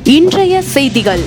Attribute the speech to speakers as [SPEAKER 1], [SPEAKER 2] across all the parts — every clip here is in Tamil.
[SPEAKER 1] இன்றைய செய்திகள்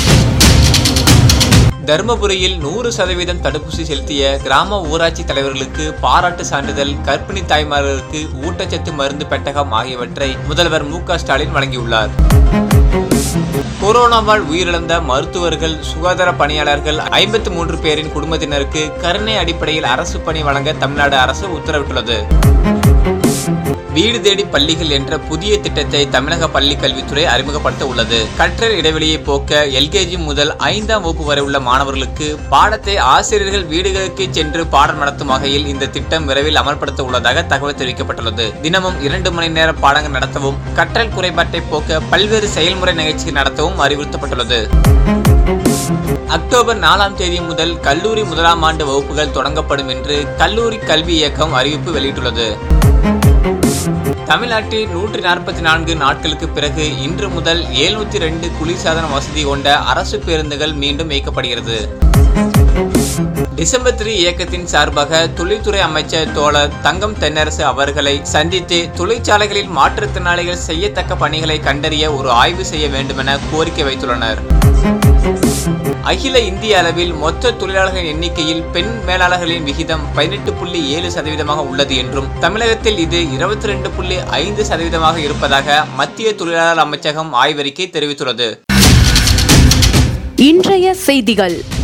[SPEAKER 2] தருமபுரியில் நூறு சதவீதம் தடுப்பூசி செலுத்திய கிராம ஊராட்சி தலைவர்களுக்கு பாராட்டு சான்றிதழ் கர்ப்பிணி தாய்மார்களுக்கு ஊட்டச்சத்து மருந்து பெட்டகம் ஆகியவற்றை முதல்வர் மு க ஸ்டாலின் வழங்கியுள்ளார் கொரோனாவால் உயிரிழந்த மருத்துவர்கள் சுகாதார பணியாளர்கள் ஐம்பத்தி மூன்று பேரின் குடும்பத்தினருக்கு கருணை அடிப்படையில் அரசு பணி வழங்க தமிழ்நாடு அரசு உத்தரவிட்டுள்ளது வீடு தேடி பள்ளிகள் என்ற புதிய திட்டத்தை தமிழக பள்ளி கல்வித்துறை அறிமுகப்படுத்த உள்ளது கற்றல் இடைவெளியை போக்க எல்கேஜி முதல் ஐந்தாம் வகுப்பு வரை உள்ள மாணவர்களுக்கு பாடத்தை ஆசிரியர்கள் வீடுகளுக்கு சென்று பாடம் நடத்தும் வகையில் இந்த திட்டம் விரைவில் அமல்படுத்த உள்ளதாக தகவல் தெரிவிக்கப்பட்டுள்ளது தினமும் இரண்டு மணி நேர பாடங்கள் நடத்தவும் கற்றல் குறைபாட்டை போக்க பல்வேறு செயல்முறை நிகழ்ச்சிகள் நடத்தவும் அறிவுறுத்தப்பட்டுள்ளது அக்டோபர் நாலாம் தேதி முதல் கல்லூரி முதலாம் ஆண்டு வகுப்புகள் தொடங்கப்படும் என்று கல்லூரி கல்வி இயக்கம் அறிவிப்பு வெளியிட்டுள்ளது தமிழ்நாட்டில் நூற்றி நாற்பத்தி நான்கு நாட்களுக்கு பிறகு இன்று முதல் எழுநூத்தி ரெண்டு குளிர்சாதன வசதி கொண்ட அரசு பேருந்துகள் மீண்டும் இயக்கப்படுகிறது டிசம்பர் த்ரீ இயக்கத்தின் சார்பாக தொழில்துறை அமைச்சர் தோழர் தங்கம் தென்னரசு அவர்களை சந்தித்து தொழிற்சாலைகளில் மாற்றுத்திறனாளிகள் செய்யத்தக்க பணிகளை கண்டறிய ஒரு ஆய்வு செய்ய வேண்டுமென கோரிக்கை வைத்துள்ளனர் அகில இந்திய அளவில் மொத்த தொழிலாளர்களின் எண்ணிக்கையில் பெண் மேலாளர்களின் விகிதம் பதினெட்டு புள்ளி ஏழு சதவீதமாக உள்ளது என்றும் தமிழகத்தில் இது இருபத்தி ரெண்டு புள்ளி ஐந்து சதவீதமாக இருப்பதாக மத்திய தொழிலாளர் அமைச்சகம் ஆய்வறிக்கை தெரிவித்துள்ளது
[SPEAKER 1] இன்றைய செய்திகள்